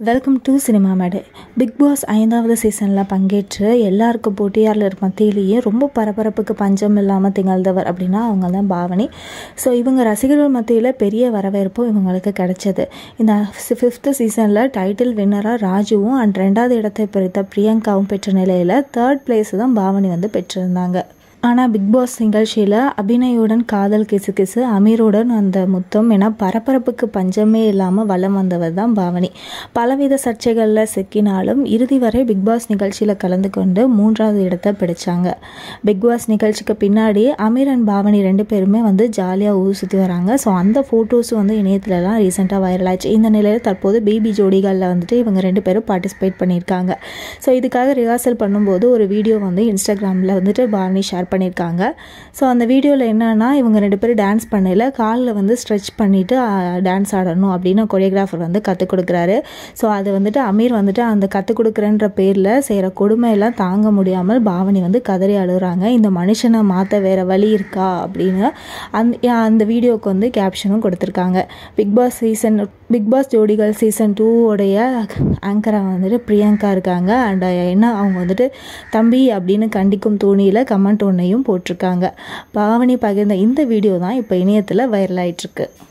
welcome to cinema மேடை Bigg Boss ஐந்தாவது சீசனில் பங்கேற்று எல்லாருக்கும் போட்டியாளர் மத்தியிலேயே ரொம்ப பரபரப்புக்கு பஞ்சம் இல்லாமல் திகழ்ந்தவர் அப்படின்னா அவங்க தான் பாவனி ஸோ இவங்க ரசிகர்கள் மத்தியில் பெரிய வரவேற்பும் இவங்களுக்கு கிடைச்சது இந்த ஃபிஃப்த்து சீசனில் டைட்டில் வின்னராக ராஜுவும் அண்ட் ரெண்டாவது இடத்தை பிரித்த பிரியங்காவும் பெற்ற நிலையில் தேர்ட் பிளேஸ் தான் பாவனி வந்து பெற்றிருந்தாங்க ஆனால் பிக் பாஸ் நிகழ்ச்சியில் அபிநயுடன் காதல் கிசு கிசு அமீருடன் அந்த முத்தம் என பரபரப்புக்கு பஞ்சமே இல்லாமல் வலம் வந்தவர் தான் பாவனி பலவித சர்ச்சைகளில் சிக்கினாலும் இறுதி வரை பிக் பாஸ் நிகழ்ச்சியில் கலந்து கொண்டு மூன்றாவது இடத்தை பிடிச்சாங்க பிக் பாஸ் நிகழ்ச்சிக்கு பின்னாடி அமீர் அண்ட் பாவனி ரெண்டு பேருமே வந்து ஜாலியாக ஊர் சுற்றி வராங்க ஸோ அந்த ஃபோட்டோஸும் வந்து இணையத்துலலாம் ரீசெண்டாக வைரல் ஆச்சு இந்த நிலையில் தற்போது பேபி ஜோடிகளில் வந்துட்டு இவங்க ரெண்டு பேரும் பார்ட்டிசிபேட் பண்ணியிருக்காங்க ஸோ இதுக்காக ரிஹர்சல் பண்ணும்போது ஒரு வீடியோ வந்து இன்ஸ்டாகிராமில் வந்துட்டு பாவனி ஷேர் பண்ணியிருக்காங்க ஸோ அந்த வீடியோவில் என்னன்னா இவங்க ரெண்டு பேரும் டான்ஸ் பண்ணையில் காலில் வந்து ஸ்ட்ரெச் பண்ணிவிட்டு டான்ஸ் ஆடணும் அப்படின்னு கொரியோகிராஃபர் வந்து கற்றுக் கொடுக்குறாரு ஸோ அது வந்துட்டு அமீர் வந்துட்டு அந்த கற்றுக் கொடுக்குறேன்ற பேரில் செய்கிற கொடுமையெல்லாம் தாங்க முடியாமல் பாவனி வந்து கதறி அழுகுறாங்க இந்த மனுஷனை மாற்ற வேறு வழி இருக்கா அப்படின்னு அந்த அந்த வீடியோவுக்கு வந்து கேப்ஷனும் கொடுத்துருக்காங்க Bigg Boss season Bigg Boss ஜோடிகள் சீசன் டூவோடைய ஆங்கராக வந்துட்டு பிரியங்கா இருக்காங்க அண்ட் என்ன அவங்க வந்துட்டு தம்பி அப்படின்னு கண்டிக்கும் தோணியில் கமெண்ட் ஒன்றையும் போட்டிருக்காங்க பாவனி பகிர்ந்த இந்த வீடியோ தான் இப்போ இணையத்தில் வைரல் ஆயிட்டிருக்கு